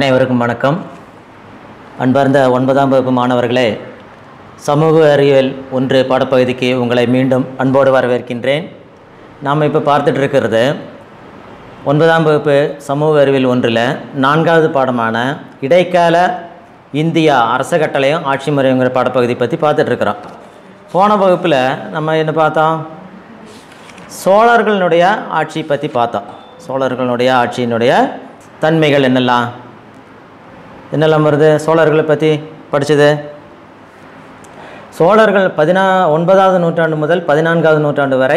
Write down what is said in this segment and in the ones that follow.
அனைவருக்கும் வணக்கம் அன்பார்ந்த ஒன்பதாம் வகுப்பு மாணவர்களே சமூக அறிவியல் ஒன்று பாடப்பகுதிக்கு உங்களை மீண்டும் அன்போடு வரவேற்கின்றேன் நாம் இப்போ பார்த்துட்டு இருக்கிறது ஒன்பதாம் வகுப்பு சமூக அறிவியல் ஒன்றில் நான்காவது பாடமான இடைக்கால இந்தியா அரச கட்டளையும் ஆட்சி முறைங்கிற பாடப்பகுதி பற்றி பார்த்துட்டு இருக்கிறோம் போன வகுப்பில் நம்ம என்ன பார்த்தோம் சோழர்களுடைய ஆட்சி பற்றி பார்த்தோம் சோழர்களுடைய ஆட்சியினுடைய தன்மைகள் என்னெல்லாம் என்னெல்லாம் வருது சோழர்களை பற்றி படித்தது சோழர்கள் பதினா ஒன்பதாவது நூற்றாண்டு முதல் பதினான்காவது நூற்றாண்டு வரை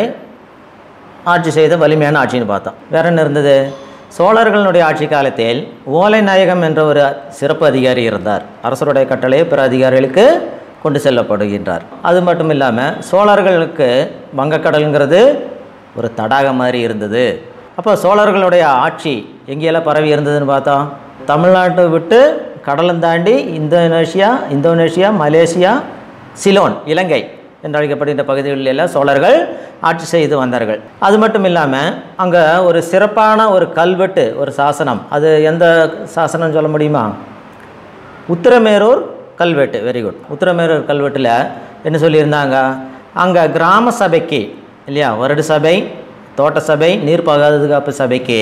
ஆட்சி செய்த வலிமையான ஆட்சின்னு பார்த்தோம் வேற என்ன இருந்தது சோழர்களுடைய ஆட்சி காலத்தில் ஓலை நாயகம் என்ற ஒரு சிறப்பு அதிகாரி இருந்தார் அரசருடைய கட்டளையை பிற அதிகாரிகளுக்கு கொண்டு செல்லப்படுகின்றார் அது மட்டும் இல்லாமல் சோழர்களுக்கு வங்கக்கடலுங்கிறது ஒரு தடாகம் மாதிரி இருந்தது அப்போ சோழர்களுடைய ஆட்சி எங்கேயெல்லாம் பரவி இருந்ததுன்னு பார்த்தோம் தமிழ்நாட்டை விட்டு கடலும் தாண்டி Indonesia Indonesia Malaysia Ceylon Ilankai என்று அழைக்கப்படுகின்ற பகுதிகளில் எல்லாம் சோழர்கள் ஆட்சி செய்து வந்தார்கள் அது மட்டும் இல்லாமல் அங்கே ஒரு சிறப்பான ஒரு கல்வெட்டு ஒரு சாசனம் அது எந்த சாசனம் சொல்ல முடியுமா உத்திரமேரூர் கல்வெட்டு வெரி குட் உத்திரமேரூர் கல்வெட்டில் என்ன சொல்லியிருந்தாங்க அங்கே கிராம சபைக்கு இல்லையா வருட சபை தோட்ட சபை நீர் பாதுகாப்பு சபைக்கு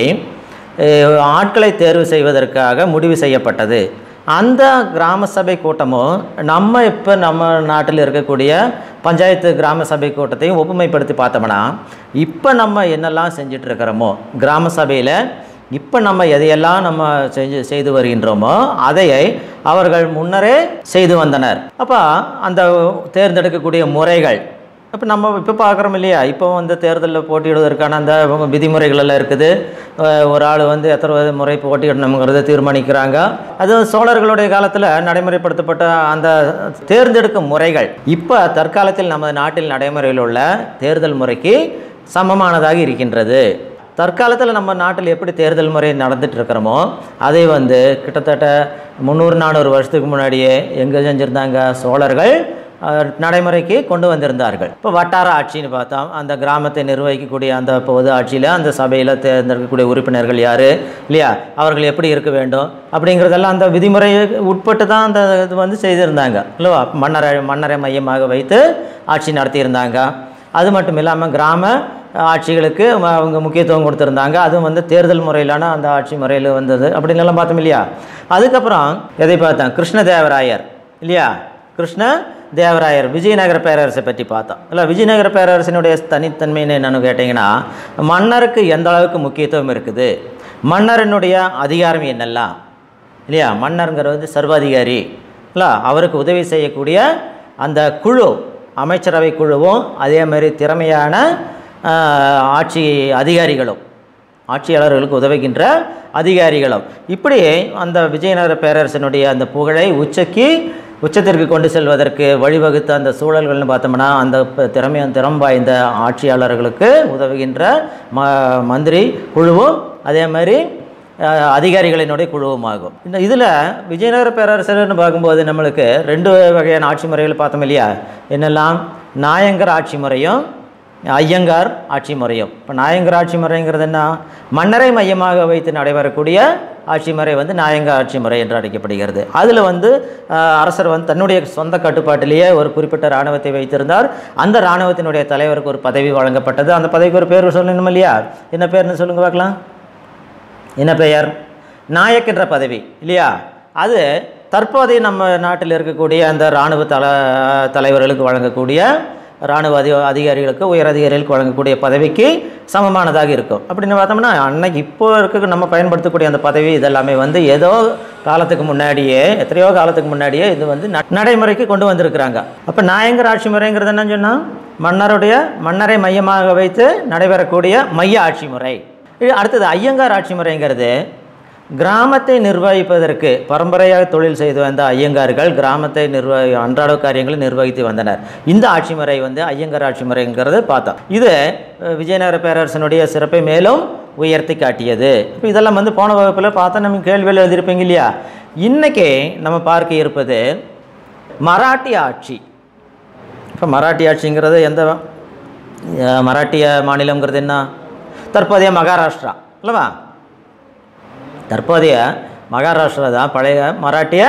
அஹ், ஆட்களை தேர்வு செய்வதற்காக முடிவு செய்யப்பட்டது அந்த கிராம சபை கூட்டமும் நம்ம இப்போ நம்ம நாட்டில் இருக்கக்கூடிய பஞ்சாயத்து கிராம சபை கூட்டத்தையும் ஒப்புமைப்படுத்தி பார்த்தோம்னா இப்போ நம்ம என்னெல்லாம் செஞ்சுட்டு இருக்கிறோமோ கிராம சபையில் இப்போ நம்ம எதையெல்லாம் நம்ம செஞ்சு செய்து வருகின்றோமோ அதை அவர்கள் முன்னரே செய்து வந்தனர் அப்போ அந்த தேர்ந்தெடுக்கக்கூடிய முறைகள் இப்போ நம்ம இப்போ பார்க்குறோம் இல்லையா இப்போ வந்து தேர்தலில் போட்டியிடுவதற்கான அந்த விதிமுறைகள் எல்லாம் இருக்குது அஹ் ஒரு ஆள் வந்து எத்தனை முறை போட்டியிடணுங்கிறத தீர்மானிக்கிறாங்க அது சோழர்களுடைய காலத்தில் நடைமுறைப்படுத்தப்பட்ட அந்த தேர்ந்தெடுக்கும் முறைகள் இப்போ தற்காலத்தில் நமது நாட்டில் நடைமுறையில் உள்ள தேர்தல் முறைக்கு சமமானதாக இருக்கின்றது தற்காலத்தில் நம்ம நாட்டில் எப்படி தேர்தல் முறை நடந்துட்டு இருக்கிறோமோ அதை வந்து கிட்டத்தட்ட முந்நூறு நானூறு வருஷத்துக்கு முன்னாடியே எங்கே செஞ்சுருந்தாங்க சோழர்கள் அஹ், நடைமுறைக்கு கொண்டு வந்திருந்தார்கள் இப்போ வட்டார ஆட்சின்னு பார்த்தோம் அந்த கிராமத்தை நிர்வகிக்கக்கூடிய அந்த பொது ஆட்சியில் அந்த சபையில் தேர்ந்தெடுக்கக்கூடிய உறுப்பினர்கள் யார் இல்லையா அவர்கள் எப்படி இருக்க வேண்டும் அப்படிங்கிறதெல்லாம் அந்த விதிமுறையை உட்பட்டு தான் அந்த இது வந்து செய்திருந்தாங்க இல்லைவா மன்னரை மன்னரை மையமாக வைத்து ஆட்சி நடத்தியிருந்தாங்க அது மட்டும் இல்லாமல் கிராம ஆட்சிகளுக்கு ம- அவங்க முக்கியத்துவம் கொடுத்துருந்தாங்க அதுவும் வந்து தேர்தல் முறையிலான அந்த ஆட்சி முறையில் வந்தது அப்படின்னு எல்லாம் பார்த்தோம் இல்லையா அதுக்கப்புறம் எதை பார்த்தோம் கிருஷ்ணதேவராயர் இல்லையா கிருஷ்ண தேவராயர் விஜயநகர பேரரசை பற்றி பார்த்தோம் இல்லை விஜயநகர பேரரசினுடைய தனித்தன்மைன்னு என்னென்னு கேட்டிங்கன்னா மன்னருக்கு எந்த அளவுக்கு முக்கியத்துவம் இருக்குது மன்னரினுடைய அதிகாரம் என்னெல்லாம் இல்லையா மன்னருங்கிறது வந்து சர்வாதிகாரி இல்லை அவருக்கு உதவி செய்யக்கூடிய அந்த குழு அமைச்சரவை குழுவும் அதே மாதிரி திறமையான ஆஹ், ஆட்சி அதிகாரிகளும் ஆட்சியாளர்களுக்கு உதவுகின்ற அதிகாரிகளும் இப்படி அந்த விஜயநகர பேரரசனுடைய அந்த புகழை உச்சக்கி உச்சத்திற்கு கொண்டு செல்வதற்கு வழிவகுத்த அந்த சூழல்கள்னு பார்த்தோம்னா அந்த ப- திறமை திறம் வாய்ந்த ஆட்சியாளர்களுக்கு உதவுகின்ற ம மந்திரி குழுவும் அதே மாதிரி அஹ், அதிகாரிகளினுடைய குழுவுமாகும் இந்த இதில் விஜயநகர பேரரசர்னு பார்க்கும்போது நம்மளுக்கு ரெண்டு வகையான ஆட்சி முறைகள் பார்த்தோம் இல்லையா என்னெல்லாம் நாயங்கர் ஆட்சி முறையும் ஐயங்கார் ஆட்சி முறையும் இப்போ நாயங்கர் ஆட்சி முறைங்கிறது என்ன மன்னரை மையமாக வைத்து நடைபெறக்கூடிய ஆட்சி முறை வந்து நாயங்கர் ஆட்சி முறை என்று அழைக்கப்படுகிறது அதில் வந்து அஹ், அரசர் வந்து தன்னுடைய சொந்த கட்டுப்பாட்டிலேயே ஒரு குறிப்பிட்ட இராணுவத்தை வைத்திருந்தார் அந்த இராணுவத்தினுடைய தலைவருக்கு ஒரு பதவி வழங்கப்பட்டது அந்த பதவிக்கு ஒரு பேர் சொல்லணும் இல்லையா என்ன பேர்னு சொல்லுங்க பார்க்கலாம் என்ன பெயர் நாயக் என்ற பதவி இல்லையா அது தற்போதைய நம்ம நாட்டில் இருக்கக்கூடிய அந்த இராணுவ தல தலைவர்களுக்கு வழங்கக்கூடிய இராணுவ அதி அதிகாரிகளுக்கு உயர் அதிகாரிகளுக்கு வழங்கக்கூடிய பதவிக்கு சமமானதாக இருக்கும் அப்படின்னு பார்த்தோம்னா அன்னைக்கு இப்போ இருக்க நம்ம பயன்படுத்தக்கூடிய அந்த பதவி இதெல்லாமே வந்து ஏதோ காலத்துக்கு முன்னாடியே எத்தனையோ காலத்துக்கு முன்னாடியே இது வந்து ந- நடைமுறைக்கு கொண்டு வந்திருக்கிறாங்க அப்போ நாயங்கர் ஆட்சி முறைங்கிறது என்னன்னு சொன்னால் மன்னருடைய மன்னரை மையமாக வைத்து நடைபெறக்கூடிய மைய ஆட்சி முறை இது அடுத்தது ஐயங்கார் ஆட்சி முறைங்கிறது கிராமத்தை நிர்வகிப்பதற்கு பரம்பரையாக தொழில் செய்து வந்த ஐயங்கார்கள் கிராமத்தை நிர்வகி அன்றாட காரியங்களை நிர்வகித்து வந்தனர் இந்த ஆட்சி முறை வந்து ஐயங்கார் ஆட்சி முறைங்கிறது பார்த்தோம் இது அஹ், விஜயநகர பேரரசனுடைய சிறப்பை மேலும் உயர்த்தி காட்டியது இப்போ இதெல்லாம் வந்து போன வகுப்பில் பார்த்தா நம்ம கேள்வியில் எழுதியிருப்பீங்க இல்லையா இன்னைக்கு நம்ம பார்க்க இருப்பது மராட்டிய ஆட்சி இப்போ மராட்டிய ஆட்சிங்கிறது எந்த அஹ், மராட்டிய மாநிலங்கிறது என்ன தற்போதைய மகாராஷ்டிரா அல்லவா தற்போதைய மகாராஷ்டிரா தான் பழைய மராட்டிய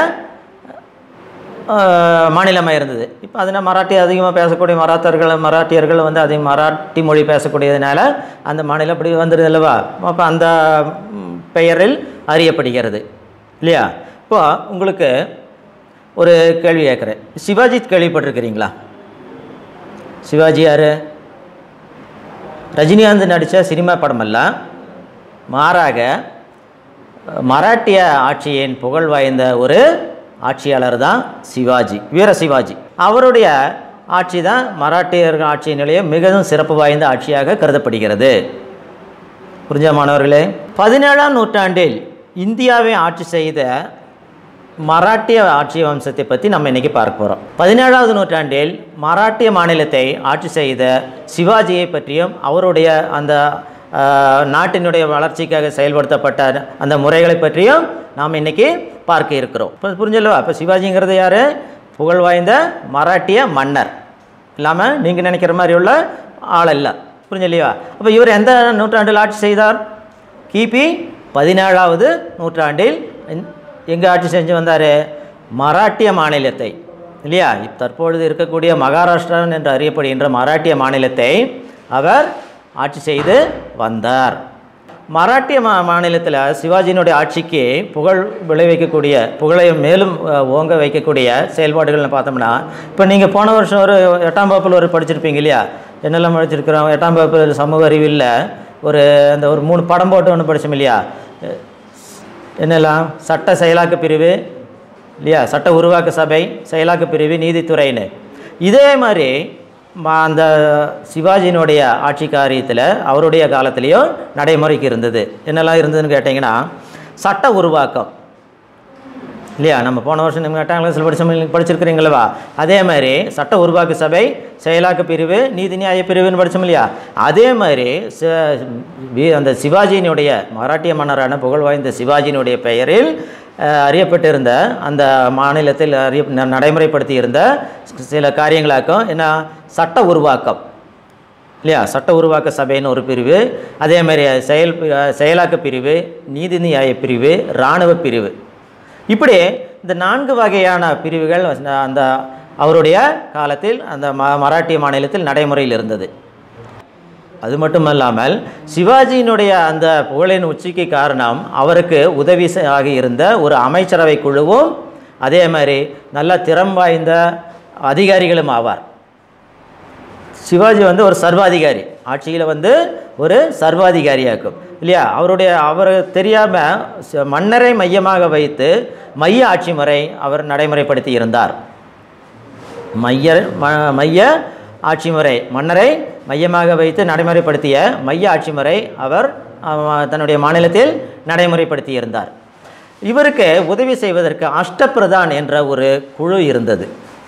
மாநிலமாக இருந்தது இப்போ அதில் மராட்டி அதிகமாக பேசக்கூடிய மராத்தர்கள் மராட்டியர்கள் வந்து அதிகம் மராட்டி மொழி பேசக்கூடியதுனால அந்த மாநிலம் இப்படி வந்துடுது அல்லவா அப்போ அந்த ம், பெயரில் அறியப்படுகிறது இல்லையா இப்போ உங்களுக்கு ஒரு கேள்வி கேட்குறேன் சிவாஜி கேள்விப்பட்டிருக்கிறீங்களா சிவாஜி யார் ரஜினிகாந்த் நடித்த சினிமா படமல்ல மாறாக மராட்டிய ஆட்சியின் புகழ் வாய்ந்த ஒரு ஆட்சியாளர் தான் சிவாஜி வீர சிவாஜி அவருடைய ஆட்சி தான் மராட்டியர்கள் ஆட்சியினுடைய மிகவும் சிறப்பு வாய்ந்த ஆட்சியாக கருதப்படுகிறது புரிஞ்ச மாணவர்களே பதினேழாம் நூற்றாண்டில் இந்தியாவை ஆட்சி செய்த மராட்டிய ஆட்சி வம்சத்தை பற்றி நம்ம இன்னைக்கு பார்க்க போகிறோம் பதினேழாவது நூற்றாண்டில் மராட்டிய மாநிலத்தை ஆட்சி செய்த சிவாஜியை பற்றியும் அவருடைய அந்த ஆஹ், நாட்டினுடைய வளர்ச்சிக்காக செயல்படுத்தப்பட்ட அந்த முறைகளை பற்றியும் நாம் இன்னைக்கு பார்க்க இருக்கிறோம் இப்போ புரிஞ்சல்லவா இப்போ சிவாஜிங்கிறது யார் புகழ் வாய்ந்த மராட்டிய மன்னர் இல்லாமல் நீங்கள் நினைக்கிற மாதிரி உள்ள ஆள் அல்ல புரிஞ்சலையா அப்போ இவர் எந்த நூற்றாண்டில் ஆட்சி செய்தார் கிபி பதினேழாவது நூற்றாண்டில் எங்கே ஆட்சி செஞ்சு வந்தார் மராட்டிய மாநிலத்தை இல்லையா இப்ப தற்பொழுது இருக்கக்கூடிய மகாராஷ்டிரன் என்று அறியப்படுகின்ற மராட்டிய மாநிலத்தை அவர் ஆட்சி செய்து வந்தார் மராட்டிய மா மாநிலத்தில் சிவாஜியினுடைய ஆட்சிக்கு புகழ் விளைவிக்கக்கூடிய புகழை மேலும் அஹ், ஓங்க வைக்கக்கூடிய செயல்பாடுகள்னு பார்த்தோம்னா இப்போ நீங்கள் போன வருஷம் ஒரு எட்டாம் வகுப்பில் ஒரு படிச்சிருப்பீங்க இல்லையா என்னெல்லாம் படிச்சிருக்கிறோம் எட்டாம் வகுப்பில் சமூக அறிவியலில் ஒரு அந்த ஒரு மூணு படம் போட்டு ஒன்று படித்தோம் இல்லையா அஹ், என்னெல்லாம் சட்ட செயலாக்க பிரிவு இல்லையா சட்ட உருவாக்க சபை செயலாக்க பிரிவு நீதித்துறைன்னு இதே மாதிரி ம- அந்த சிவாஜியினுடைய ஆட்சி காரியத்தில் அவருடைய காலத்திலையும் நடைமுறைக்கு இருந்தது என்னெல்லாம் இருந்ததுன்னு கேட்டிங்கன்னா சட்ட உருவாக்கம் இல்லையா நம்ம போன வருஷம் நீங்கள் எட்டாம் கிளாஸில் படிச்ச படிச்சிருக்கிறீங்களவா அதே மாதிரி சட்ட உருவாக்க சபை செயலாக்க பிரிவு நீதி நியாய பிரிவுன்னு படித்தோம் இல்லையா அதே மாதிரி ச- வி- அந்த சிவாஜியினுடைய மராட்டிய மன்னரான புகழ் வாய்ந்த சிவாஜியினுடைய பெயரில் அஹ், அறியப்பட்டிருந்த அந்த மாநிலத்தில் அறிய ந- நடைமுறைப்படுத்தி இருந்த சில காரியங்களாக்கும் என்ன சட்ட உருவாக்கம் இல்லையா சட்ட உருவாக்க சபைன்னு ஒரு பிரிவு அதே மாதிரி செயல் செயலாக்க பிரிவு நீதி நியாய பிரிவு இராணுவ பிரிவு இப்படி இந்த நான்கு வகையான பிரிவுகள் அந்த அவருடைய காலத்தில் அந்த ம மராட்டிய மாநிலத்தில் நடைமுறையில் இருந்தது அது மட்டுமல்லாமல் சிவாஜியினுடைய அந்த புகழின் உச்சிக்கு காரணம் அவருக்கு உதவி செ- ஆகி இருந்த ஒரு அமைச்சரவை குழுவும் அதே மாதிரி நல்ல திறம் வாய்ந்த அதிகாரிகளும் ஆவார் சிவாஜி வந்து ஒரு சர்வாதிகாரி ஆட்சியில் வந்து ஒரு சர்வாதிகாரியாக்கும் இல்லையா அவருடைய அவர் தெரியாமல் மன்னரை மையமாக வைத்து மைய ஆட்சி முறை அவர் நடைமுறைப்படுத்தி இருந்தார் மைய ம- மைய ஆட்சி முறை மன்னரை மையமாக வைத்து நடைமுறைப்படுத்திய மைய ஆட்சி முறை அவர் அஹ், தன்னுடைய மாநிலத்தில் நடைமுறைப்படுத்தி இருந்தார் இவருக்கு உதவி செய்வதற்கு அஷ்டபிரதான் என்ற ஒரு குழு இருந்தது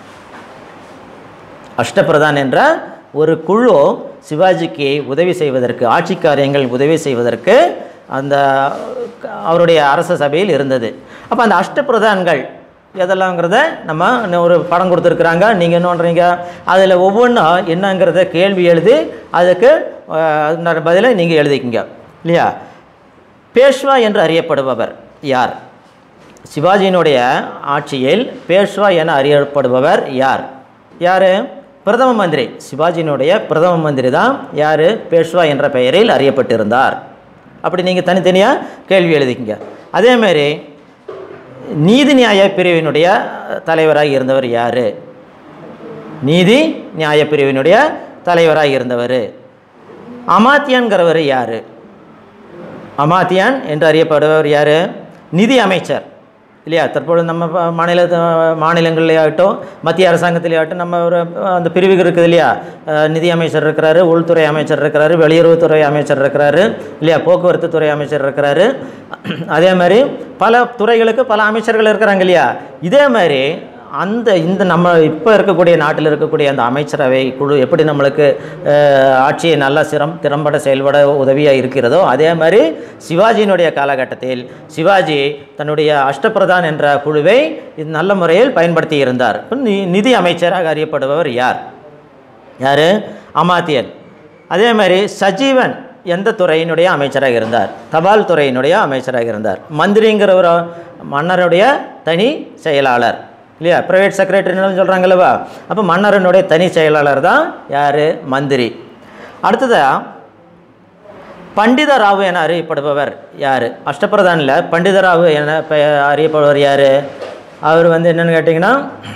அஷ்டபிரதான் என்ற ஒரு குழு சிவாஜிக்கு உதவி செய்வதற்கு ஆட்சி காரியங்கள் உதவி செய்வதற்கு அந்த அவருடைய அரச சபையில் இருந்தது அப்போ அந்த அஷ்டபிரதான்கள் எதெல்லாம்ங்கிறத நம்ம இன்னும் ஒரு படம் கொடுத்துருக்குறாங்க நீங்கள் என்ன பண்ணுறீங்க அதில் ஒவ்வொன்றும் என்னங்கிறத கேள்வி எழுதி அதுக்கு அஹ், பதிலை நீங்கள் எழுதிக்கிங்க இல்லையா பேஷ்வா என்று அறியப்படுபவர் யார் சிவாஜியினுடைய ஆட்சியில் பேஷ்வா என அறியப்படுபவர் யார் யார் பிரதம மந்திரி சிவாஜியினுடைய பிரதம மந்திரி தான் யார் பேஷ்வா என்ற பெயரில் அறியப்பட்டிருந்தார் அப்படி நீங்கள் தனித்தனியாக கேள்வி எழுதிக்கிங்க அதேமாரி நீதி நியாய பிரிவினுடைய தலைவராக இருந்தவர் யார் நீதி நியாய பிரிவினுடைய தலைவராக இருந்தவர் அமாத்தியான்கிறவர் யார் அமாத்தியான் என்று அறியப்படுபவர் யார் நிதி அமைச்சர் இல்லையா தற்பொழுது நம்ம ப- மாநில மாநிலங்கள்லையாகட்டும் மத்திய அரசாங்கத்திலேயாகட்டும் நம்ம ஒரு அந்த பிரிவுகள் இருக்குது இல்லையா அஹ், நிதி அமைச்சர் இருக்கிறாரு உள்துறை அமைச்சர் இருக்கிறாரு வெளியுறவுத்துறை அமைச்சர் இருக்கிறாரு இல்லையா போக்குவரத்து துறை அமைச்சர் இருக்கிறாரு அதே மாதிரி பல துறைகளுக்கு பல அமைச்சர்கள் இருக்கிறாங்க இல்லையா இதே மாதிரி அந்த இந்த நம்ம இப்போ இருக்கக்கூடிய நாட்டில் இருக்கக்கூடிய அந்த அமைச்சரவை குழு எப்படி நம்மளுக்கு அஹ், ஆட்சியை நல்லா சிரம் திறம்பட செயல்பட உதவியாக இருக்கிறதோ அதே மாதிரி சிவாஜியினுடைய காலகட்டத்தில் சிவாஜி தன்னுடைய அஷ்டபிரதான் என்ற குழுவை இது நல்ல முறையில் பயன்படுத்தி இருந்தார் இப்ப நி- நிதி அமைச்சராக அறியப்படுபவர் யார் யார் அமாத்தியன் அதே மாதிரி சஜீவன் எந்த துறையினுடைய அமைச்சராக இருந்தார் தபால் துறையினுடைய அமைச்சராக இருந்தார் மந்திரிங்கிற ஒரு மன்னருடைய தனி செயலாளர் இல்லையா ப்ரைவேட் செக்ரட்டரின்னு சொல்கிறாங்கல்லவா அப்போ மன்னரனுடைய தனி செயலாளர் தான் யார் மந்திரி அடுத்ததாக பண்டிதராவு என அறியப்படுபவர் யார் அஷ்டபிரதானில் பண்டிதராவு என பெ- அறியப்படுபவர் யார் அவர் வந்து என்னென்னு கேட்டிங்கன்னா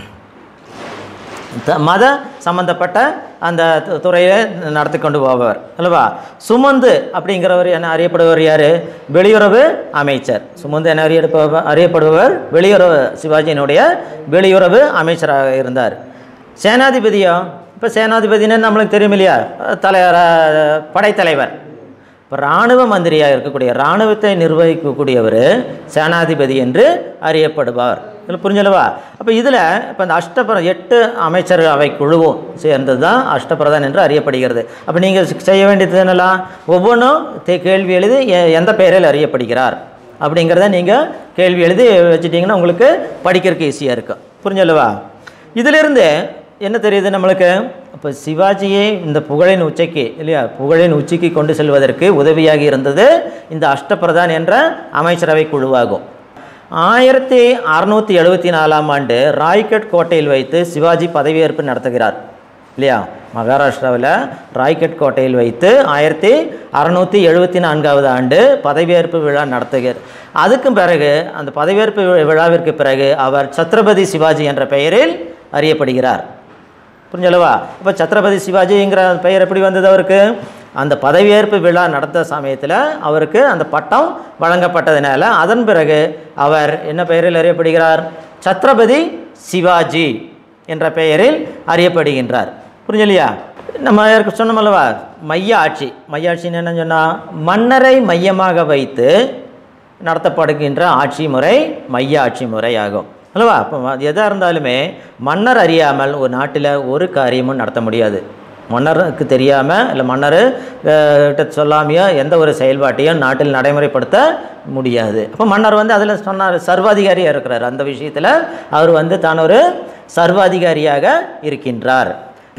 த- மத சம்பந்தப்பட்ட அந்த து- துறையை நடத்தி கொண்டு போபவர் அல்லவா சுமந்து அப்படிங்கிறவர் என்ன அறியப்படுபவர் யார் வெளியுறவு அமைச்சர் சுமந்து என அறியப்படுபவர் அறியப்படுபவர் வெளியுறவு சிவாஜியினுடைய வெளியுறவு அமைச்சராக இருந்தார் சேனாதிபதியோ இப்போ சேனாதிபதின்னு நம்மளுக்கு தெரியும் இல்லையா தலை ர- படைத்தலைவர் இப்போ இராணுவ மந்திரியாக இருக்கக்கூடிய இராணுவத்தை நிர்வகிக்கக்கூடியவர் சேனாதிபதி என்று அறியப்படுவார் இதில் புரிஞ்சலவா அப்போ இதில் இப்போ இந்த அஷ்டபிர எட்டு அமைச்சர் அவை குழுவும் சேர்ந்தது தான் அஷ்டபிரதான் என்று அறியப்படுகிறது அப்போ நீங்கள் செய்ய வேண்டியது என்னலாம் ஒவ்வொன்றும் தே- கேள்வி எழுதி எ- எந்த பெயரில் அறியப்படுகிறார் அப்படிங்கிறத நீங்கள் கேள்வி எழுதி வச்சுட்டிங்கன்னா உங்களுக்கு படிக்கிறதுக்கு ஈஸியாக இருக்கும் புரிஞ்சலவா இதிலிருந்து என்ன தெரியுது நம்மளுக்கு இப்போ சிவாஜியை இந்த புகழின் உச்சிக்கு இல்லையா புகழின் உச்சிக்கு கொண்டு செல்வதற்கு உதவியாக இருந்தது இந்த அஷ்டபிரதான் என்ற அமைச்சரவை குழுவாகும் ஆயிரத்தி அறுநூற்றி எழுபத்தி நாலாம் ஆண்டு ராய்கட் கோட்டையில் வைத்து சிவாஜி பதவியேற்பு நடத்துகிறார் இல்லையா மகாராஷ்டிராவில் ராய்கட் கோட்டையில் வைத்து ஆயிரத்தி அறநூற்றி எழுபத்தி நான்காவது ஆண்டு பதவியேற்பு விழா நடத்துகிறார் அதுக்கும் பிறகு அந்த பதவியேற்பு வி- விழாவிற்கு பிறகு அவர் சத்ரபதி சிவாஜி என்ற பெயரில் அறியப்படுகிறார் புரிஞ்சளவா இப்போ சத்ரபதி சிவாஜிங்கிற பெயர் எப்படி வந்தது அவருக்கு அந்த பதவியேற்பு விழா நடத்த சமயத்தில் அவருக்கு அந்த பட்டம் வழங்கப்பட்டதினால அதன் பிறகு அவர் என்ன பெயரில் அறியப்படுகிறார் சத்ரபதி சிவாஜி என்ற பெயரில் அறியப்படுகின்றார் புரிஞ்சலையா நம்ம ஏற்க சொன்னோம் அல்லவா மைய ஆட்சி மைய ஆட்சின்னு என்ன சொன்னால் மன்னரை மையமாக வைத்து நடத்தப்படுகின்ற ஆட்சி முறை மைய ஆட்சி முறை ஆகும் அல்லவா அப்போ எதாக இருந்தாலுமே மன்னர் அறியாமல் ஒரு நாட்டில் ஒரு காரியமும் நடத்த முடியாது மன்னருக்கு தெரியாமல் இல்லை மன்னர் அஹ், கிட்ட சொல்லாமையோ எந்த ஒரு செயல்பாட்டையும் நாட்டில் நடைமுறைப்படுத்த முடியாது அப்போ மன்னர் வந்து அதில் சொன்னார் சர்வாதிகாரியாக இருக்கிறார் அந்த விஷயத்தில் அவர் வந்து தான் ஒரு சர்வாதிகாரியாக இருக்கின்றார்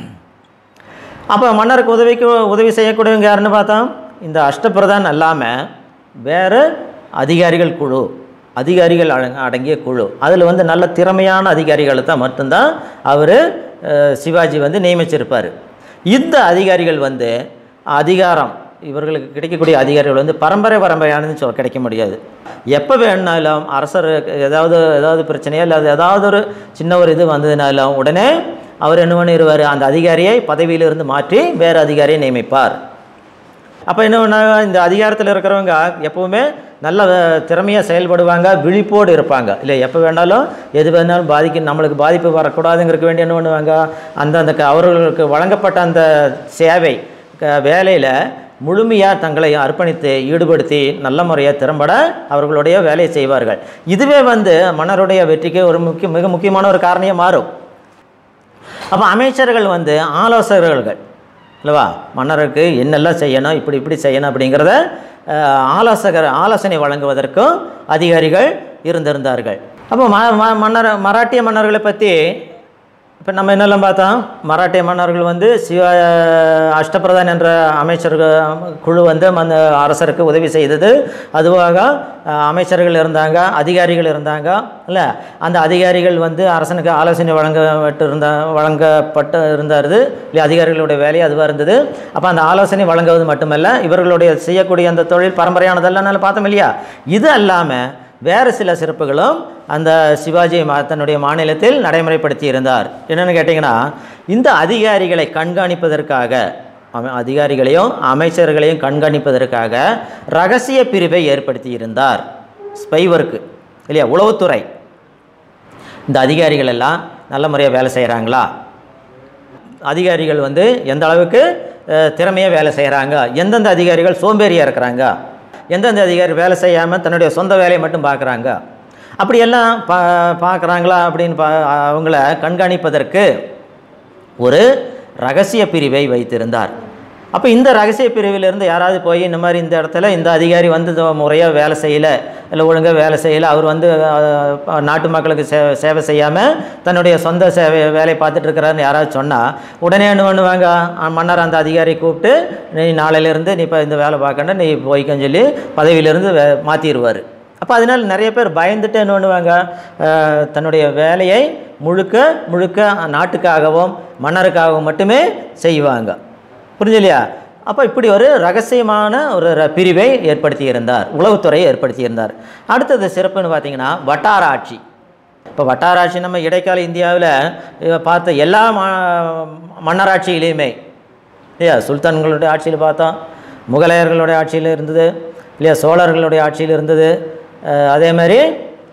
அப்போ மன்னருக்கு உதவிக்கு உதவி செய்யக்கூடியவங்க யாருன்னு பார்த்தோம் இந்த அஷ்டபிரதான் அல்லாமல் வேறு அதிகாரிகள் குழு அதிகாரிகள் அடங்க- அடங்கிய குழு அதில் வந்து நல்ல திறமையான அதிகாரிகளை தான் மட்டும்தான் அவர் சிவாஜி வந்து நியமிச்சிருப்பார் இந்த அதிகாரிகள் வந்து அதிகாரம் இவர்களுக்கு கிடைக்கக்கூடிய அதிகாரிகள் வந்து பரம்பரை பரம்பரையானதுன்னு சொல்ல கிடைக்க முடியாது எப்போ வேணுனாலும் அரசர் ஏதாவது ஏதாவது பிரச்சனையோ இல்லை ஏதாவது ஒரு சின்ன ஒரு இது வந்ததுனாலும் உடனே அவர் என்ன பண்ணிடுவார் அந்த அதிகாரியை பதவியிலிருந்து மாற்றி வேறு அதிகாரியை நியமிப்பார் அப்போ என்ன பண்ணாங்க இந்த அதிகாரத்தில் இருக்கிறவங்க எப்போவுமே நல்ல திறமையாக செயல்படுவாங்க விழிப்போடு இருப்பாங்க இல்லை எப்போ வேணாலும் எது வேணாலும் பாதிக்க நம்மளுக்கு பாதிப்பு வரக்கூடாதுங்கிறதுக்கு வேண்டி என்ன பண்ணுவாங்க அந்த அந்த க- அவர்களுக்கு வழங்கப்பட்ட அந்த சேவை வேலையில் முழுமையாக தங்களை அர்ப்பணித்து ஈடுபடுத்தி நல்ல முறையாக திறம்பட அவர்களுடைய வேலையை செய்வார்கள் இதுவே வந்து மன்னருடைய வெற்றிக்கு ஒரு முக்கிய மிக முக்கியமான ஒரு காரணியாக மாறும் அப்போ அமைச்சர்கள் வந்து ஆலோசகர்கள் அல்லவா மன்னருக்கு என்னெல்லாம் செய்யணும் இப்படி இப்படி செய்யணும் அப்படிங்கிறத அஹ், ஆலோசகர் ஆலோசனை வழங்குவதற்கும் அதிகாரிகள் இருந்திருந்தார்கள் அப்போ ம ம- மன்னர் மராட்டிய மன்னர்களை பற்றி இப்போ நம்ம என்னெல்லாம் பார்த்தோம் மராட்டிய மன்னர்கள் வந்து சிவ அஷ்டபிரதான் என்ற அமைச்சர்கள் குழு வந்து அந்த அரசருக்கு உதவி செய்தது அதுவாக அஹ், அமைச்சர்கள் இருந்தாங்க அதிகாரிகள் இருந்தாங்க இல்லை அந்த அதிகாரிகள் வந்து அரசனுக்கு ஆலோசனை வழங்கப்பட்டு இருந்த வழங்கப்பட்டு இருந்தார் இல்லை அதிகாரிகளுடைய வேலை அதுவாக இருந்தது அப்போ அந்த ஆலோசனை வழங்குவது மட்டுமல்ல இவர்களுடைய செய்யக்கூடிய அந்த தொழில் பரம்பரையானதெல்லாம் நல்லா பார்த்தோம் இல்லையா இது அல்லாமல் வேறு சில சிறப்புகளும் அந்த சிவாஜி மா- தன்னுடைய மாநிலத்தில் நடைமுறைப்படுத்தி இருந்தார் என்னென்னு கேட்டிங்கன்னா இந்த அதிகாரிகளை கண்காணிப்பதற்காக அம- அதிகாரிகளையும் அமைச்சர்களையும் கண்காணிப்பதற்காக ரகசிய பிரிவை ஏற்படுத்தி இருந்தார் ஸ்பை ஒர்க்கு இல்லையா உளவுத்துறை இந்த அதிகாரிகள் எல்லாம் நல்ல முறையாக வேலை செய்கிறாங்களா அதிகாரிகள் வந்து எந்த அளவுக்கு திறமையாக வேலை செய்கிறாங்க எந்தெந்த அதிகாரிகள் சோம்பேறியாக இருக்கிறாங்க எந்தெந்த அதிகாரி வேலை செய்யாமல் தன்னுடைய சொந்த வேலையை மட்டும் பார்க்குறாங்க அப்படியெல்லாம் பா பார்க்குறாங்களா அப்படின்னு பா அவங்கள கண்காணிப்பதற்கு ஒரு ரகசிய பிரிவை வைத்திருந்தார் அப்போ இந்த ரகசிய பிரிவிலிருந்து யாராவது போய் இந்த மாதிரி இந்த இடத்துல இந்த அதிகாரி வந்து முறையாக வேலை செய்யலை இல்லை ஒழுங்காக வேலை செய்யலை அவர் வந்து அஹ், நாட்டு மக்களுக்கு சே சேவை செய்யாமல் தன்னுடைய சொந்த சேவை வேலையை பார்த்துட்டு இருக்கிறாருன்னு யாராவது சொன்னால் உடனே என்ன பண்ணுவாங்க அஹ், மன்னர் அந்த அதிகாரி கூப்பிட்டு நீ நாளையிலேருந்து நீ இப்போ இந்த வேலை பார்க்கணும் நீ போய்க்கன்னு சொல்லி பதவியிலேருந்து வே மாற்றிடுவார் அப்போ அதனால் நிறைய பேர் பயந்துட்டு என்ன பண்ணுவாங்க அஹ், தன்னுடைய வேலையை முழுக்க முழுக்க நாட்டுக்காகவும் மன்னருக்காகவும் மட்டுமே செய்வாங்க புரிஞ்சலையா அப்போ இப்படி ஒரு ரகசியமான ஒரு ர- பிரிவை ஏற்படுத்தி இருந்தார் உளவுத்துறையை ஏற்படுத்தி இருந்தார் அடுத்தது சிறப்புன்னு பார்த்தீங்கன்னா வட்டார ஆட்சி இப்போ வட்டார ஆட்சி நம்ம இடைக்கால இந்தியாவில் பார்த்த எல்லா ம மன்னராட்சியிலையுமே இல்லையா சுல்தான்களுடைய ஆட்சியில் பார்த்தோம் முகலாயர்களுடைய ஆட்சியில் இருந்தது இல்லையா சோழர்களுடைய ஆட்சியில் இருந்தது அஹ் அதே மாதிரி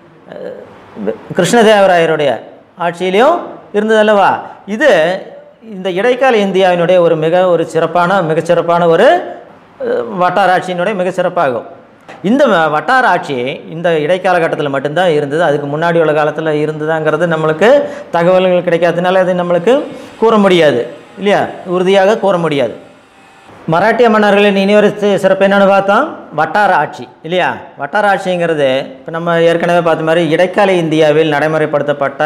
அஹ் கிருஷ்ணதேவராயருடைய ஆட்சியிலையும் இருந்தது அல்லவா இது இந்த இடைக்கால இந்தியாவினுடைய ஒரு மிக ஒரு சிறப்பான மிகச்சிறப்பான ஒரு அஹ், வட்டார ஆட்சியினுடைய மிக சிறப்பாகும் இந்த வ- வட்டார ஆட்சி இந்த இடைக்கால கட்டத்தில் மட்டும்தான் இருந்தது அதுக்கு முன்னாடி உள்ள காலத்தில் இருந்ததாங்கிறது நம்மளுக்கு தகவல்கள் கிடைக்காததுனால அது நம்மளுக்கு கூற முடியாது இல்லையா உறுதியாக கூற முடியாது மராட்டிய மன்னர்களின் இனியொரு சி- சிறப்பு என்னன்னு பார்த்தோம் வட்டார ஆட்சி இல்லையா வட்டார ஆட்சிங்கிறது இப்போ நம்ம ஏற்கனவே பார்த்த மாதிரி இடைக்கால இந்தியாவில் நடைமுறைப்படுத்தப்பட்ட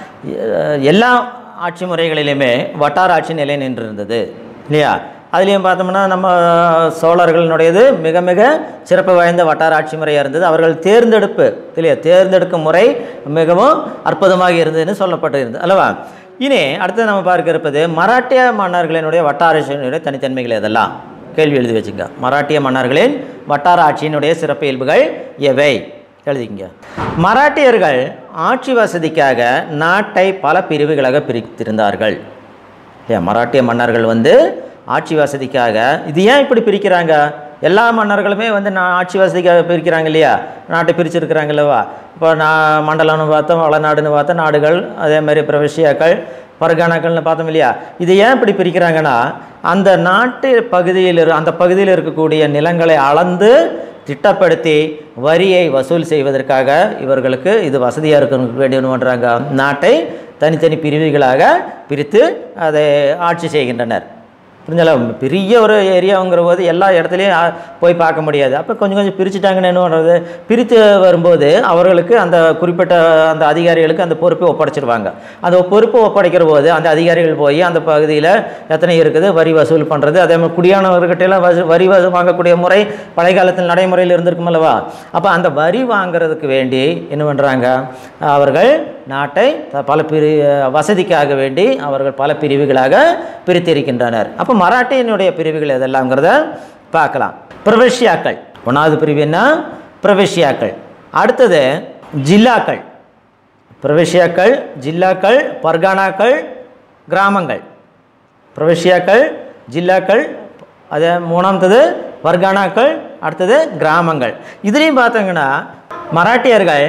அஹ், எல்லா ஆட்சி முறைகளிலுமே வட்டார ஆட்சி நிலை நின்றிருந்தது இல்லையா அதுலேயும் பார்த்தோம்னா நம்ம சோழர்களுடையது மிக மிக சிறப்பு வாய்ந்த வட்டார ஆட்சி முறையாக இருந்தது அவர்கள் தேர்ந்தெடுப்பு இல்லையா தேர்ந்தெடுக்கும் முறை மிகவும் அற்புதமாக இருந்ததுன்னு சொல்லப்பட்டு இருந்தது அல்லவா இனி அடுத்து நம்ம பார்க்க இருப்பது மராட்டிய மன்னர்களினுடைய வட்டார ஆட்சியினுடைய தனித்தன்மைகள் எதெல்லாம் கேள்வி எழுதி வச்சுங்க மராட்டிய மன்னர்களின் வட்டார ஆட்சியினுடைய சிறப்பு இயல்புகள் எவை எழுதிக்கங்க மராட்டியர்கள் ஆட்சி வசதிக்காக நாட்டை பல பிரிவுகளாக பிரித்திருந்தார்கள் இல்லையா மராட்டிய மன்னர்கள் வந்து ஆட்சி வசதிக்காக இது ஏன் இப்படி பிரிக்கிறாங்க எல்லா மன்னர்களுமே வந்து நான் ஆட்சி வசதிக்காக பிரிக்கிறாங்க இல்லையா நாட்டை பிரிச்சிருக்கிறாங்க இல்லவா இப்போ நான் மண்டலம்னு பார்த்தோம் வளநாடுன்னு பார்த்தோம் நாடுகள் அதே மாதிரி பிரவிஷியாக்கள் பர்கானாக்கள்னு பார்த்தோம் இல்லையா இது ஏன் இப்படி பிரிக்கிறாங்கன்னா அந்த நாட்டு பகுதியில் இரு- அந்த பகுதியில் இருக்கக்கூடிய நிலங்களை அளந்து திட்டப்படுத்தி வரியை வசூல் செய்வதற்காக இவர்களுக்கு இது வசதியாக இருக்க வேண்டிய என்ன பண்ணுறாங்க நாட்டை தனித்தனி பிரிவுகளாக பிரித்து அதை ஆட்சி செய்கின்றனர் புரிஞ்சல பெரிய ஒரு ஏரியாங்கிற போது எல்லா இடத்துலையும் ஆ, போய் பார்க்க முடியாது அப்போ கொஞ்சம் கொஞ்சம் பிரிச்சுட்டாங்கன்னு என்ன பண்ணுறது பிரித்து வரும்போது அவர்களுக்கு அந்த குறிப்பிட்ட அந்த அதிகாரிகளுக்கு அந்த பொறுப்பை ஒப்படைச்சிருவாங்க அந்த பொறுப்பை ஒப்படைக்கிற போது அந்த அதிகாரிகள் போய் அந்த பகுதியில் எத்தனை இருக்குது வரி வசூல் பண்ணுறது அதே மாதிரி குடியானவர்கிட்ட எல்லாம் வசூ- வரி வசூ- வாங்கக்கூடிய முறை பழைய காலத்தில் நடைமுறையில் இருந்திருக்கும் அல்லவா அப்போ அந்த வரி வாங்குறதுக்கு வேண்டி என்ன பண்ணுறாங்க அவர்கள் நாட்டை த- பல பிரி வசதிக்காக வேண்டி அவர்கள் பல பிரிவுகளாக பிரித்திருக்கின்றனர் அப்போ மராட்டியினுடைய பிரிவுகள் எதெல்லாம்ங்கிறத பார்க்கலாம் பிரவிஷ்யாக்கள் ஒன்றாவது பிரிவு என்ன பிரவிஷ்யாக்கள் அடுத்தது ஜில்லாக்கள் பிரவிஷ்யாக்கள் ஜில்லாக்கள் பர்கானாக்கள் கிராமங்கள் பிரவிஷ்யாக்கள் ஜில்லாக்கள் அதே மூணாமத்தது வர்கானாக்கள் அடுத்தது கிராமங்கள் இதுலேயும் பார்த்தீங்கன்னா மராட்டியர்கள்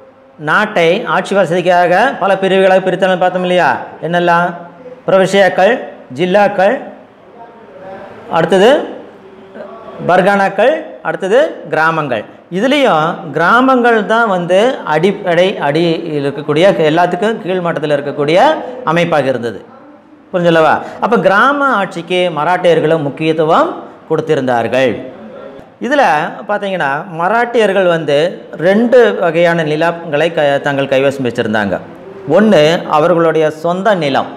நாட்டை ஆட்சி வசதிக்காக பல பிரிவுகளாக பிரித்தல் பார்த்தோம் இல்லையா என்னெல்லாம் பிரவிஷ்யாக்கள் ஜில்லாக்கள் அடுத்தது பர்கானாக்கள் அடுத்தது கிராமங்கள் இதுலேயும் கிராமங்கள் தான் வந்து அடிப்படை அடி இருக்கக்கூடிய எல்லாத்துக்கும் கீழ் மட்டத்தில் இருக்கக்கூடிய அமைப்பாக இருந்தது புரிஞ்சல்லவா அப்போ கிராம ஆட்சிக்கு மராட்டியர்களும் முக்கியத்துவம் கொடுத்திருந்தார்கள் இதில் பார்த்தீங்கன்னா மராட்டியர்கள் வந்து ரெண்டு வகையான நிலங்களை க தங்கள் கைவசம் வச்சுருந்தாங்க ஒன்று அவர்களுடைய சொந்த நிலம்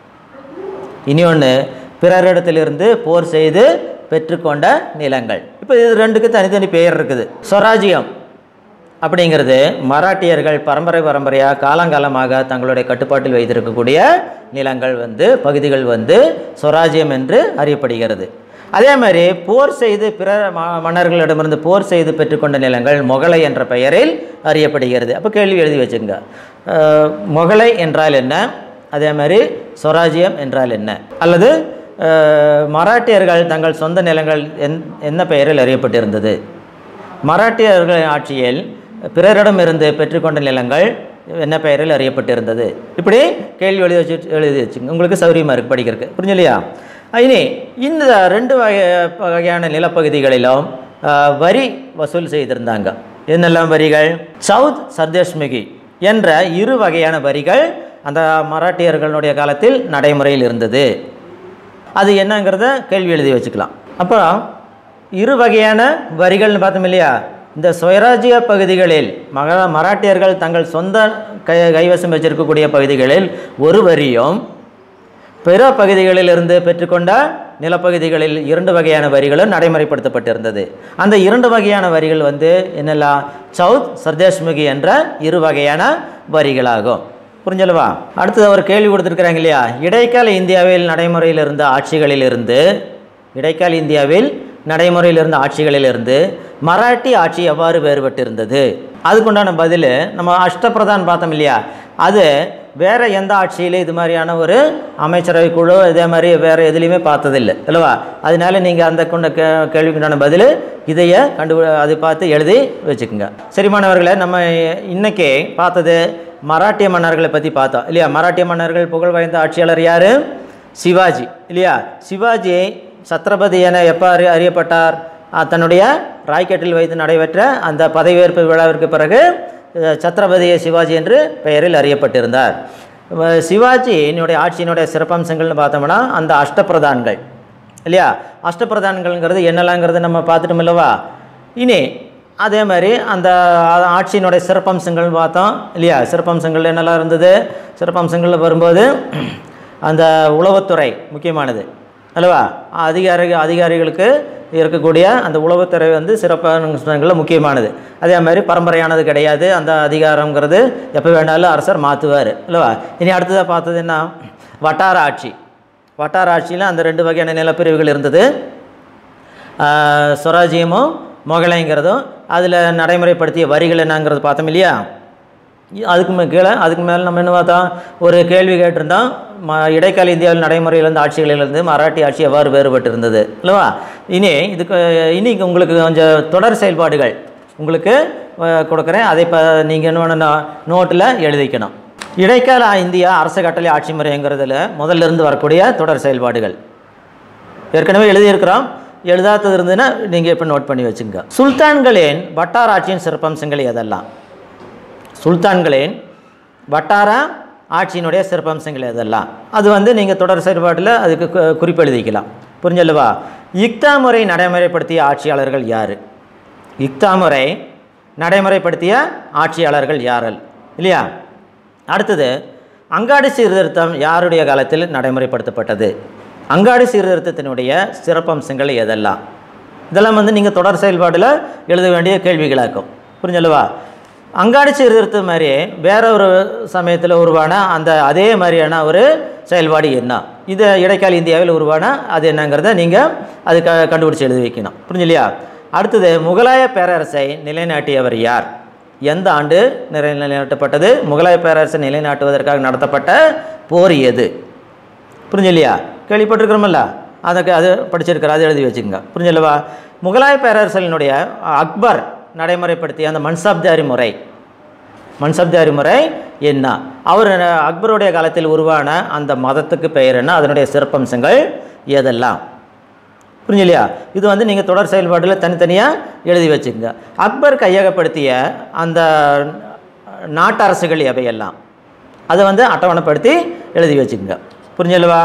இனி ஒன்று பிறரிடத்திலிருந்து போர் செய்து பெற்றுக்கொண்ட நிலங்கள் இப்போ இது ரெண்டுக்கு தனித்தனி பெயர் இருக்குது ஸ்வராஜ்யம் அப்படிங்கிறது மராட்டியர்கள் பரம்பரை பரம்பரையாக காலங்காலமாக தங்களுடைய கட்டுப்பாட்டில் வைத்திருக்கக்கூடிய நிலங்கள் வந்து பகுதிகள் வந்து ஸ்வராஜ்யம் என்று அறியப்படுகிறது அதே மாதிரி போர் செய்து பிற ம- மன்னர்களிடமிருந்து போர் செய்து பெற்றுக்கொண்ட நிலங்கள் மொகலை என்ற பெயரில் அறியப்படுகிறது அப்போ கேள்வி எழுதி வச்சுங்க அஹ், மொகலை என்றால் என்ன அதே மாதிரி ஸ்வராஜ்யம் என்றால் என்ன அல்லது அஹ், மராட்டியர்கள் தங்கள் சொந்த நிலங்கள் என் என்ன பெயரில் அறியப்பட்டிருந்தது மராட்டியர்கள் ஆட்சியில் பிறரிடமிருந்து பெற்றுக்கொண்ட நிலங்கள் என்ன பெயரில் அறியப்பட்டிருந்தது இப்படி கேள்வி எழுதி வச்சு எழுதி வச்சுங்க உங்களுக்கு சௌரியமாக இருக்குது படிக்கிறதுக்கு புரிஞ்சலையா இனி இந்த ரெண்டு வகை வகையான நிலப்பகுதிகளிலும் ஆஹ், வரி வசூல் செய்திருந்தாங்க என்னெல்லாம் வரிகள் சவுத் சர்தேஷ்மிகி என்ற இரு வகையான வரிகள் அந்த மராட்டியர்களுடைய காலத்தில் நடைமுறையில் இருந்தது அது என்னங்கிறத கேள்வி எழுதி வச்சுக்கலாம் அப்புறம் இரு வகையான வரிகள்னு பார்த்தோம் இல்லையா இந்த சுயராஜ்ய பகுதிகளில் மக மராட்டியர்கள் தங்கள் சொந்த கை கைவசம் வச்சிருக்கக்கூடிய பகுதிகளில் ஒரு வரியும் பிற பகுதிகளிலிருந்து பெற்றுக்கொண்ட நிலப்பகுதிகளில் இரண்டு வகையான வரிகளும் நடைமுறைப்படுத்தப்பட்டிருந்தது அந்த இரண்டு வகையான வரிகள் வந்து என்னெல்லாம் சவுத் சர்தேஷ்முகி என்ற இரு வகையான வரிகளாகும் புரிஞ்சலவா அடுத்தது ஒரு கேள்வி கொடுத்துருக்குறாங்க இல்லையா இடைக்கால இந்தியாவில் நடைமுறையில் இருந்த ஆட்சிகளிலிருந்து இடைக்கால இந்தியாவில் நடைமுறையில் இருந்த ஆட்சிகளிலிருந்து மராட்டி ஆட்சி எவ்வாறு வேறுபட்டிருந்தது அதுக்குண்டான பதில் நம்ம அஷ்டபிரதான் பார்த்தோம் இல்லையா அது வேற எந்த ஆட்சியிலே இது மாதிரியான ஒரு அமைச்சரவை குழு இதே மாதிரி வேற எதுலேயுமே பார்த்ததில்லை இல்லைவா அதனால நீங்கள் அந்த கொண்ட கே கேள்விக்குண்டான பதில் இதைய கண்டு அது பார்த்து எழுதி வச்சுக்கோங்க சரிமானவர்களே நம்ம இன்னைக்கு பார்த்தது மராட்டிய மன்னர்களை பற்றி பார்த்தோம் இல்லையா மராட்டிய மன்னர்கள் புகழ் வாய்ந்த ஆட்சியாளர் யார் சிவாஜி இல்லையா சிவாஜி சத்ரபதி என எப்போ அறி அறியப்பட்டார் அஹ் தன்னுடைய ராய்கட்டில் வைத்து நடைபெற்ற அந்த பதவியேற்பு விழாவிற்கு பிறகு அஹ் சத்ரபதி சிவாஜி என்று பெயரில் அறியப்பட்டிருந்தார் அஹ் சிவாஜியினுடைய ஆட்சியினுடைய சிறப்பம்சங்கள்னு பார்த்தோம்னா அந்த அஷ்டப்பிரதான்கள் இல்லையா அஷ்டப்பிரதான்கள்ங்கிறது என்னெல்லாங்கிறது நம்ம பார்த்துட்டோம் இல்லவா இனி அதே மாதிரி அந்த ஆட்சியினுடைய சிறப்பம்சங்கள் பார்த்தோம் இல்லையா சிறப்பம்சங்கள் என்னெல்லாம் இருந்தது சிறப்பம்சங்கள் வரும்போது அந்த உளவுத்துறை முக்கியமானது அல்லவா அதிகாரி அதிகாரிகளுக்கு இருக்கக்கூடிய அந்த உளவுத்துறை வந்து சிறப்பான முக்கியமானது அதே மாதிரி பரம்பரையானது கிடையாது அந்த அதிகாரங்கிறது எப்போ வேணாலும் அரசர் மாற்றுவார் அல்லவா இனி அடுத்ததாக பார்த்தது என்ன வட்டார ஆட்சி வட்டார ஆட்சியில் அந்த ரெண்டு வகையான நிலப்பிரிவுகள் இருந்தது ஆஹ் ஸ்வராஜ்யமும் மொகலைங்கிறதும் அதில் நடைமுறைப்படுத்திய வரிகள் என்னங்கிறது பார்த்தோம் இல்லையா இ- அதுக்கு மே கீழே அதுக்கு மேலே நம்ம என்ன பார்த்தோம் ஒரு கேள்வி கேட்டிருந்தோம் ம இடைக்கால இந்தியாவில் நடைமுறையில் இருந்த ஆட்சிகளிலிருந்து மராட்டி ஆட்சி எவ்வாறு வேறுபட்டு இருந்தது இல்லைவா இனி இதுக்கு இனி உங்களுக்கு கொஞ்சம் தொடர் செயல்பாடுகள் உங்களுக்கு அஹ், கொடுக்குறேன் அதை இப்போ நீங்கள் என்ன பண்ணணும் நோட்டில் எழுதிக்கணும் இடைக்கால இந்தியா அரசு கட்டளை ஆட்சி முறைங்கிறதுல முதல்ல இருந்து வரக்கூடிய தொடர் செயல்பாடுகள் ஏற்கனவே எழுதியிருக்கிறோம் எழுதாதது இருந்ததுன்னா நீங்கள் இப்போ நோட் பண்ணி வச்சுங்க சுல்தான்களின் வட்டார ஆட்சியின் சிறப்பம்சங்கள் எதெல்லாம் சுல்தான்களின் வட்டார ஆட்சியினுடைய சிறப்பம்சங்கள் எதெல்லாம் அது வந்து நீங்கள் தொடர் செயல்பாட்டில் அதுக்கு கு- குறிப்பு எழுதிக்கலாம் புரிஞ்சல்லவா இக்தா முறை நடைமுறைப்படுத்திய ஆட்சியாளர்கள் யார் இக்தா முறை நடைமுறைப்படுத்திய ஆட்சியாளர்கள் யாரல் இல்லையா அடுத்தது அங்காடி சீர்திருத்தம் யாருடைய காலத்தில் நடைமுறைப்படுத்தப்பட்டது அங்காடி சீர்திருத்தத்தினுடைய சிறப்பம்சங்கள் எதெல்லாம் இதெல்லாம் வந்து நீங்கள் தொடர் செயல்பாடில் எழுத வேண்டிய கேள்விகளாக்கும் புரிஞ்சல்லவா அங்காடி சீர்திருத்தம் மாதிரியே வேற ஒரு சமயத்தில் உருவான அந்த அதே மாதிரியான ஒரு செயல்பாடு என்ன இது இடைக்கால இந்தியாவில் உருவான அது என்னங்கிறத நீங்கள் அது க கண்டுபிடிச்சி எழுதி வைக்கணும் புரிஞ்சுலையா அடுத்தது முகலாய பேரரசை நிலைநாட்டியவர் யார் எந்த ஆண்டு நிலை நிலைநாட்டப்பட்டது முகலாய பேரரசை நிலைநாட்டுவதற்காக நடத்தப்பட்ட போர் எது புரிஞ்சலையா கேள்விப்பட்டிருக்கிறோமல்ல அதுக்கு அது படிச்சிருக்கிற அது எழுதி வச்சுக்கோங்க புரிஞ்சல்லவா முகலாய பேரரசலினுடைய அக்பர் நடைமுறைப்படுத்திய அந்த மன்சப்தாரி முறை மன்சப்தாரி முறை என்ன அவர் அக்பருடைய காலத்தில் உருவான அந்த மதத்துக்கு பெயர் என்ன அதனுடைய சிறப்பம்சங்கள் எதெல்லாம் புரிஞ்சலையா இது வந்து நீங்கள் தொடர் செயல்பாட்டில் தனித்தனியாக எழுதி வச்சுக்கோங்க அக்பர் கையகப்படுத்திய அந்த நாட்டரசுகள் எவையெல்லாம் அதை வந்து அட்டவணைப்படுத்தி எழுதி வச்சுக்கோங்க புரிஞ்சலவா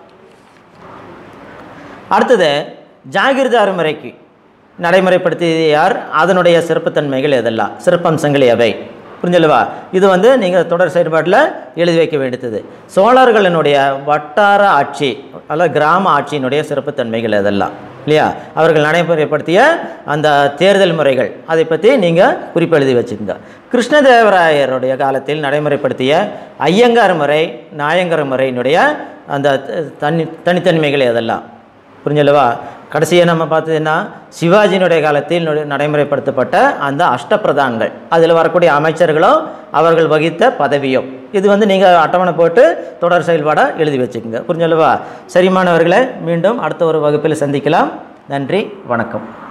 அடுத்தது ஜாகிர்தார் முறைக்கு நடைமுறைப்படுத்தியது யார் அதனுடைய சிறப்புத்தன்மைகள் எதெல்லாம் சிறப்பம்சங்கள் எவை புரிஞ்சலவா இது வந்து நீங்கள் தொடர் செயல்பாட்டில் எழுதி வைக்க வேண்டியது சோழர்களினுடைய வட்டார ஆட்சி அல்ல கிராம ஆட்சியினுடைய சிறப்புத்தன்மைகள் எதெல்லாம் இல்லையா அவர்கள் நடைமுறைப்படுத்திய அந்த தேர்தல் முறைகள் அதை பற்றி நீங்கள் குறிப்பு எழுதி வச்சுக்கோங்க கிருஷ்ணதேவராயருடைய காலத்தில் நடைமுறைப்படுத்திய ஐயங்கார் முறை நாயங்கர் முறையினுடைய அந்த தனி தனித்தன்மைகள் எதெல்லாம் புரிஞ்சல்லவா கடைசியாக நம்ம பார்த்ததுன்னா சிவாஜியினுடைய காலத்தில் நடு- நடைமுறைப்படுத்தப்பட்ட அந்த அஷ்டப்பிரதான்கள் அதில் வரக்கூடிய அமைச்சர்களும் அவர்கள் வகித்த பதவியும் இது வந்து நீங்கள் அட்டவணை போட்டு தொடர் செயல்பாடாக எழுதி வச்சுக்கோங்க புரிஞ்சல்லவா சரிமானவர்களே மீண்டும் அடுத்த ஒரு வகுப்பில் சந்திக்கலாம் நன்றி வணக்கம்